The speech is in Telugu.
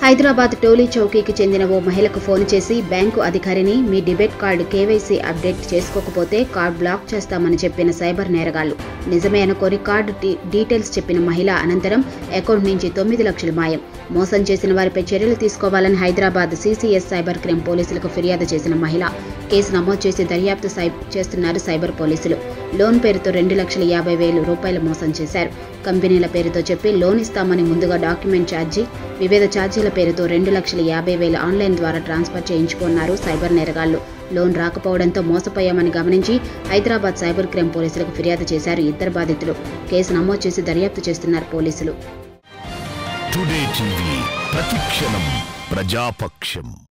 హైదరాబాద్ టోలీ చౌకీకి చెందిన ఓ మహిళకు ఫోన్ చేసి బ్యాంకు అధికారిని మీ డెబిట్ కార్డు కేవైసీ అప్డేట్ చేసుకోకపోతే కార్డు బ్లాక్ చేస్తామని చెప్పిన సైబర్ నేరగాళ్లు నిజమే అనుకొని కార్డు డీ- డీటెయిల్స్ చెప్పిన మహిళ అనంతరం అకౌంట్ నుంచి తొమ్మిది లక్షలు మాయం మోసం చేసిన వారిపై చర్యలు తీసుకోవాలని హైదరాబాద్ సీసీఎస్ సైబర్ క్రైమ్ పోలీసులకు ఫిర్యాదు చేసిన మహిళ కేసు నమోదు చేసి దర్యాప్తు సై- చేస్తున్నారు సైబర్ పోలీసులు లోన్ పేరుతో రెండు లక్షల యాభై వేలు రూపాయలు మోసం చేశారు కంపెనీల పేరుతో చెప్పి లోన్ ఇస్తామని ముందుగా డాక్యుమెంట్ ఛార్జీ వివిధ ఛార్జీల పేరుతో రెండు లక్షల యాభై వేలు ఆన్లైన్ ద్వారా ట్రాన్స్ఫర్ చేయించుకున్నారు సైబర్ నేరగాళ్లు లోన్ రాకపోవడంతో మోసపోయామని గమనించి హైదరాబాద్ సైబర్ క్రైమ్ పోలీసులకు ఫిర్యాదు చేశారు ఇద్దరు బాధితులు కేసు నమోదు చేసి దర్యాప్తు చేస్తున్నారు పోలీసులు టుడే టీవీ ప్రతిక్షణం ప్రజాపక్షం